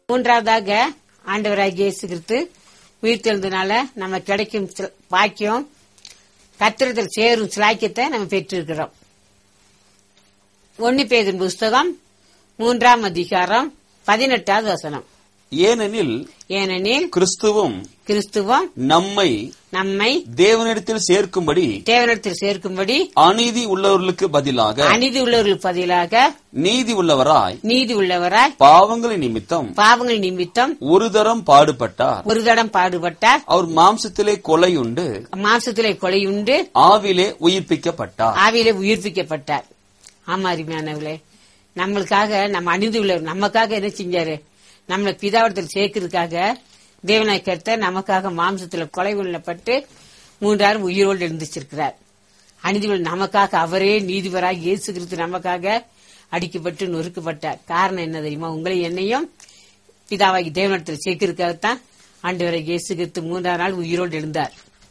மூன்றாவதாக ஆண்டவராகிய இயேசு கிறிஸ்து உயிர்த்தெழுந்தனால நம்ம கிடைக்கும் சில- பாக்கியம் கத்திரத்தில் சேரும் சிலாக்கியத்தை நம்ம பெற்றிருக்கிறோம் ஒன்னு பேதின் புஸ்தகம் மூன்றாம் அதிகாரம் பதினெட்டாவது வசனம் ஏனெனில் ஏனெனில் கிறிஸ்துவும் கிறிஸ்துவம் நம்மை நம்மை தேவனிடத்தில் சேர்க்கும்படி தேவனிடத்தில் சேர்க்கும்படி அநீதி உள்ளவர்களுக்கு பதிலாக அநீதி உள்ளவர்களுக்கு பதிலாக நீதி உள்ளவராய் நீதி உள்ளவராய் பாவங்களின் நிமித்தம் பாவங்கள் நிமித்தம் ஒரு தரம் பாடுபட்டார் ஒரு தடம் பாடுபட்டார் அவர் மாம்சத்திலே கொலையுண்டு மாம்சத்திலே கொலையுண்டு ஆவிலே உயிர்ப்பிக்கப்பட்டார் ஆவியிலே உயிர்ப்பிக்கப்பட்டார் ஆமா அருமையானவர்களே நம்மளுக்காக நம்ம அணிந்து உள்ள நமக்காக என்ன செஞ்சாரு நம்மளை பிதாவடத்தில் சேர்க்கறதுக்காக தேவனாய் கர்த்தர் நமக்காக மாம்சத்துல கொலை கொள்ளப்பட்டு மூன்றாயிரம் உயிரோடு எழுந்திருச்சிருக்கிறார் அநீதி நமக்காக அவரே நீதிபராக இயேசு கிறிஸ்து நமக்காக அடிக்கப்பட்டு நொறுக்கப்பட்டார் காரணம் என்ன தெரியுமா உங்களை என்னையும் பிதாவாகி தேவனத்தில் சேர்க்கறதுக்காகத்தான் ஆண்டவரை இயேசு கிறிஸ்து மூன்றாம் நாள் உயிரோடு எழுந்தார்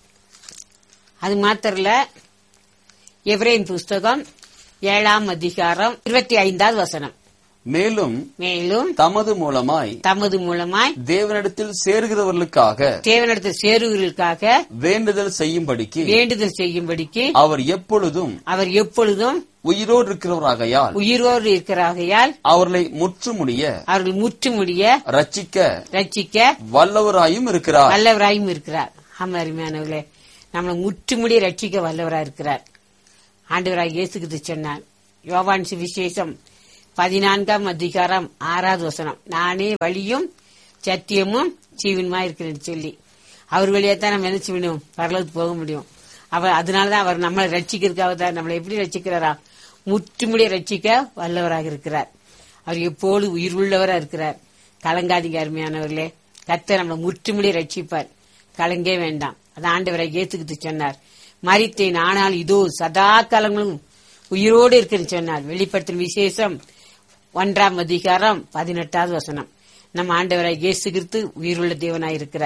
அது மாத்திரம் இல்ல எவ்ரேன் புஸ்தகம் ஏழாம் அதிகாரம் இருபத்தி ஐந்தாவது வசனம் மேலும் மேலும் தமது மூலமாய் தமது மூலமாய் தேவனிடத்தில் சேருகிறவர்களுக்காக தேவனிடத்தில் சேருவர்களுக்காக வேண்டுதல் செய்யும்படிக்கு வேண்டுதல் செய்யும்படிக்கு அவர் எப்பொழுதும் அவர் எப்பொழுதும் உயிரோடு இருக்கிறவராகையால் உயிரோடு இருக்கிறாகையால் அவர்களை முற்றுமுடிய அவர்கள் முற்றுமுடிய ரட்சிக்க ரட்சிக்க வல்லவராயும் இருக்கிறார் வல்லவராயும் இருக்கிறார் ஆமா அருமையானவர்களே நம்மளை முற்றுமுடிய ரட்சிக்க வல்லவரா இருக்கிறார் ஆண்டவராக இயேசுக்கு சொன்னார் யோவான் சுவிசேஷம் பதினான்காம் அதிகாரம் ஆறாவது வசனம் நானே வழியும் சத்தியமும் ஜீவனுமா இருக்கிறேன்னு சொல்லி அவர் வழியா தான் நம்ம என்ன செய்யணும் பரலோகத்துக்கு போக முடியும் அவர் அதனாலதான் அவர் நம்மளை ரட்சிக்கிறதுக்காக தான் நம்மளை எப்படி ரட்சிக்கிறாரா முற்றுமுடிய ரட்சிக்க வல்லவராக இருக்கிறார் அவர் எப்போது உயிர் உள்ளவரா இருக்கிறார் கலங்காதிங்க அருமையானவர்களே கர்த்தர் நம்மளை முற்றுமுடிய ரட்சிப்பார் கலங்கே வேண்டாம் அது ஆண்டவரை ஏத்துக்கிட்டு சொன்னார் மறித்தேன் ஆனால் இதோ சதா காலங்களும் உயிரோடு இருக்குன்னு சொன்னார் வெளிப்படுத்தும் விசேஷம் ஒன்றாம் அதிகாரம் பதினெட்டாவது வசனம் நம்ம ஆண்டவராய் இயேசு கிறிஸ்து உயிருள்ள தேவனாய் இருக்கிறார்